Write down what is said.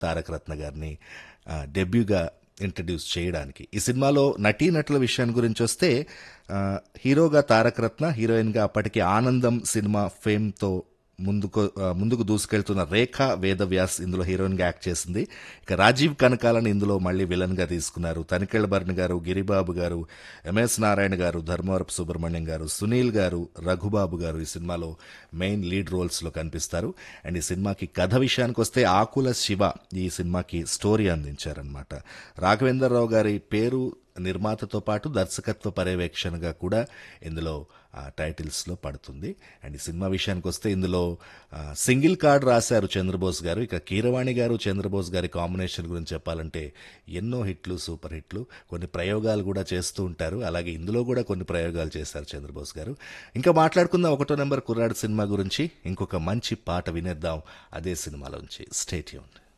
తారక రత్న గారిని ఆ, డెబ్యూగా ఇంట్రడ్యూస్ చేయడానికి ఈ సినిమాలో నటీనటుల విషయాన్ని గురించి వస్తే ఆ, హీరోగా తారక రత్న హీరోయిన్గా అప్పటికి ఆనందం సినిమా ఫేమ్తో ముందుకు ఆ, ముందుకు దూసుకెళ్తున్న రేఖ వేదవ్యాస్ ఇందులో హీరోయిన్గా యాక్ట్ చేసింది ఇక రాజీవ్ కనకాలను ఇందులో మళ్ళీ విలన్గా తీసుకున్నారు తనికెళ్ళ భరణ్ గారు గిరిబాబు గారు ఎంఎస్ నారాయణ గారు ధర్మవరపు సుబ్రహ్మణ్యం గారు సునీల్ గారు రఘుబాబు గారు ఈ సినిమాలో మెయిన్ లీడ్ రోల్స్లో కనిపిస్తారు అండ్ ఈ సినిమాకి కథ విషయానికి వస్తే ఆకుల శివ ఈ సినిమాకి స్టోరీ అందించారనమాట రాఘవేంద్రరావు గారి పేరు నిర్మాతతో పాటు దర్శకత్వ పర్యవేక్షణగా కూడా ఇందులో ఆ, టైటిల్స్లో పడుతుంది అండ్ ఈ సినిమా విషయానికి వస్తే ఇందులో ఆ, సింగిల్ కార్డ్ రాశారు చంద్రబోస్ గారు ఇక కీరవాణి గారు చంద్రబోస్ గారి కాంబినేషన్ గురించి చెప్పాలంటే ఎన్నో హిట్లు సూపర్ హిట్లు కొన్ని ప్రయోగాలు కూడా చేస్తూ ఉంటారు అలాగే ఇందులో కూడా కొన్ని ప్రయోగాలు చేశారు చంద్రబోస్ గారు ఇంకా మాట్లాడుకుందాం ఒకటో నెంబర్ కుర్రాడు సినిమా గురించి ఇంకొక మంచి పాట వినేద్దాం అదే సినిమాలోంచి స్టేట్యూన్